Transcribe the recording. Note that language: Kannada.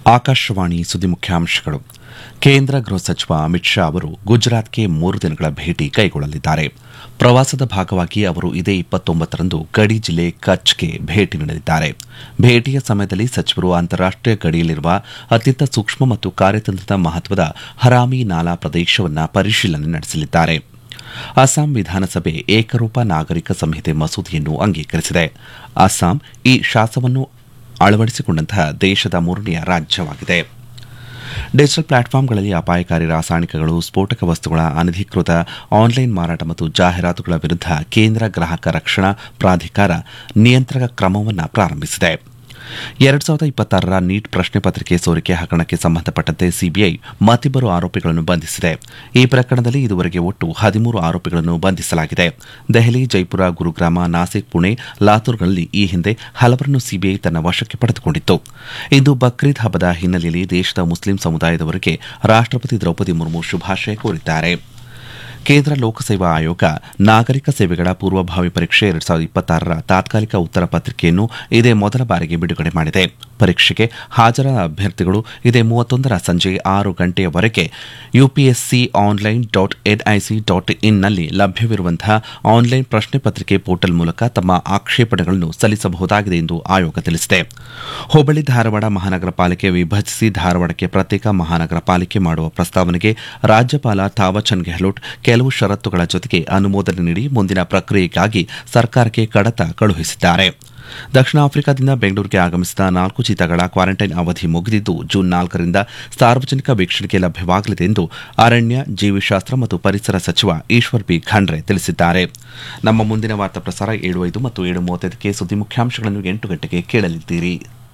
ಆಕಾಶವಾಣಿ ಸುದ್ದಿ ಮುಖ್ಯಾಂಶಗಳು ಕೇಂದ್ರ ಗೃಹ ಸಚಿವ ಅಮಿತ್ ಶಾ ಅವರು ಗುಜರಾತ್ಗೆ ಮೂರು ದಿನಗಳ ಭೇಟಿ ಕೈಗೊಳ್ಳಲಿದ್ದಾರೆ ಪ್ರವಾಸದ ಭಾಗವಾಗಿ ಅವರು ಇದೇ ಇಪ್ಪತ್ತೊಂಬತ್ತರಂದು ಗಡಿ ಜಿಲ್ಲೆ ಕಚ್ಗೆ ಭೇಟಿ ನೀಡಲಿದ್ದಾರೆ ಭೇಟಿಯ ಸಮಯದಲ್ಲಿ ಸಚಿವರು ಅಂತಾರಾಷ್ಟೀಯ ಗಡಿಯಲ್ಲಿರುವ ಅತ್ಯಂತ ಸೂಕ್ಷ್ಮ ಮತ್ತು ಕಾರ್ಯತಂತ್ರದ ಮಹತ್ವದ ಹರಾಮಿ ನಾಲಾ ಪ್ರದೇಶವನ್ನು ಪರಿಶೀಲನೆ ನಡೆಸಲಿದ್ದಾರೆ ಅಸ್ಸಾಂ ವಿಧಾನಸಭೆ ಏಕರೂಪ ನಾಗರಿಕ ಸಂಹಿತೆ ಮಸೂದೆಯನ್ನು ಅಂಗೀಕರಿಸಿದೆ ಅಸ್ಸಾಂ ಈ ಶಾಸನವನ್ನು ಅಳವಡಿಸಿಕೊಂಡಂತಹ ದೇಶದ ಮೂರನೆಯ ರಾಜ್ಯವಾಗಿದೆ ಡಿಜಿಟಲ್ ಪ್ಲಾಟ್ಫಾರ್ಮ್ಗಳಲ್ಲಿ ಅಪಾಯಕಾರಿ ರಾಸಾಯನಿಕಗಳು ಸ್ಫೋಟಕ ವಸ್ತುಗಳ ಅನಧಿಕೃತ ಆನ್ಲೈನ್ ಮಾರಾಟ ಮತ್ತು ಜಾಹೀರಾತುಗಳ ವಿರುದ್ಧ ಕೇಂದ್ರ ಗ್ರಾಹಕ ರಕ್ಷಣಾ ಪ್ರಾಧಿಕಾರ ನಿಯಂತ್ರಕ ಕ್ರಮವನ್ನು ಪ್ರಾರಂಭಿಸಿದೆ ಎರಡು ಸಾವಿರದ ಇಪ್ಪತ್ತಾರರ ನೀಟ್ ಪ್ರಶ್ನೆ ಪತ್ರಿಕೆ ಸೋರಿಕೆ ಹಗರಣಕ್ಕೆ ಸಂಬಂಧಪಟ್ಟಂತೆ ಸಿಬಿಐ ಮತ್ತಿಬ್ಬರು ಆರೋಪಿಗಳನ್ನು ಬಂಧಿಸಿದೆ ಈ ಪ್ರಕರಣದಲ್ಲಿ ಇದುವರೆಗೆ ಒಟ್ಟು ಹದಿಮೂರು ಆರೋಪಿಗಳನ್ನು ಬಂಧಿಸಲಾಗಿದೆ ದೆಹಲಿ ಜೈಪುರ ಗುರುಗ್ರಾಮ ನಾಸಿಕ್ ಪುಣೆ ಲಾತೂರ್ಗಳಲ್ಲಿ ಈ ಹಿಂದೆ ಹಲವರನ್ನು ಸಿಬಿಐ ತನ್ನ ವಶಕ್ಕೆ ಪಡೆದುಕೊಂಡಿತ್ತು ಇಂದು ಬಕ್ರೀದ್ ಹಬ್ಬದ ಹಿನ್ನೆಲೆಯಲ್ಲಿ ದೇಶದ ಮುಸ್ಲಿಂ ಸಮುದಾಯದವರಿಗೆ ರಾಷ್ಟಪತಿ ದ್ರೌಪದಿ ಮುರ್ಮು ಶುಭಾಶಯ ಕೋರಿದ್ದಾರೆ ಕೇಂದ್ರ ಲೋಕಸೇವಾ ಆಯೋಗ ನಾಗರಿಕ ಸೇವೆಗಳ ಪೂರ್ವಭಾವಿ ಪರೀಕ್ಷೆ ಎರಡ್ ಸಾವಿರದ ಇಪ್ಪತ್ತಾರರ ತಾತ್ಕಾಲಿಕ ಉತ್ತರ ಪತ್ರಿಕೆಯನ್ನು ಇದೇ ಮೊದಲ ಬಾರಿಗೆ ಬಿಡುಗಡೆ ಮಾಡಿದೆ ಪರೀಕ್ಷೆಗೆ ಹಾಜರಾದ ಅಭ್ಯರ್ಥಿಗಳು ಇದೇ ಮೂವತ್ತೊಂದರ ಸಂಜೆ ಆರು ಗಂಟೆಯವರೆಗೆ UPSC online dot NIC dot ಇನ್ನಲ್ಲಿ ಲಭ್ಯವಿರುವಂತಹ ಆನ್ಲೈನ್ ಪ್ರಶ್ನೆ ಪತ್ರಿಕೆ ಪೋರ್ಟಲ್ ಮೂಲಕ ತಮ್ಮ ಆಕ್ಷೇಪಣೆಗಳನ್ನು ಸಲ್ಲಿಸಬಹುದಾಗಿದೆ ಎಂದು ಆಯೋಗ ತಿಳಿಸಿದೆ ಹುಬ್ಬಳ್ಳಿ ಧಾರವಾಡ ಮಹಾನಗರ ಪಾಲಿಕೆ ವಿಭಜಿಸಿ ಧಾರವಾಡಕ್ಕೆ ಪ್ರತ್ಯೇಕ ಮಹಾನಗರ ಪಾಲಿಕೆ ಮಾಡುವ ಪ್ರಸ್ತಾವನೆಗೆ ರಾಜ್ಯಪಾಲ ಥಾವರ್ಚಂದ್ ಗೆಹ್ಲೋಟ್ ಕೆಲವು ಷರತ್ತುಗಳ ಜೊತೆಗೆ ಅನುಮೋದನೆ ನೀಡಿ ಮುಂದಿನ ಪ್ರಕ್ರಿಯೆಗಾಗಿ ಸರ್ಕಾರಕ್ಕೆ ಕಡತ ಕಳುಹಿಸಿದ್ದಾರೆ ದಕ್ಷಿಣ ಆಫ್ರಿಕಾದಿಂದ ಬೆಂಗಳೂರಿಗೆ ಆಗಮಿಸಿದ ನಾಲ್ಕು ಚೀತಾಗಳ ಕ್ವಾರಂಟೈನ್ ಅವಧಿ ಮುಗಿದಿದ್ದು ಜೂನ್ ನಾಲ್ಕರಿಂದ ಸಾರ್ವಜನಿಕ ವೀಕ್ಷಣೆಗೆ ಲಭ್ಯವಾಗಲಿದೆ ಎಂದು ಅರಣ್ಯ ಜೀವಿಶಾಸ್ತ್ರ ಮತ್ತು ಪರಿಸರ ಸಚಿವ ಈಶ್ವರ್ ಬಿ ಖಂಡ್ರೆ ತಿಳಿಸಿದ್ದಾರೆ ನಮ್ಮ ಮುಂದಿನ ವಾರ್ತಾ ಪ್ರಸಾರ ಏಳು ಐದು ಮತ್ತು ಏಳು ಮೂವತ್ತೈದಕ್ಕೆ ಸುದ್ದಿ ಮುಖ್ಯಾಂಶಗಳನ್ನು ಎಂಟು ಗಂಟೆಗೆ ಕೇಳಲಿದ್ದೀರಿ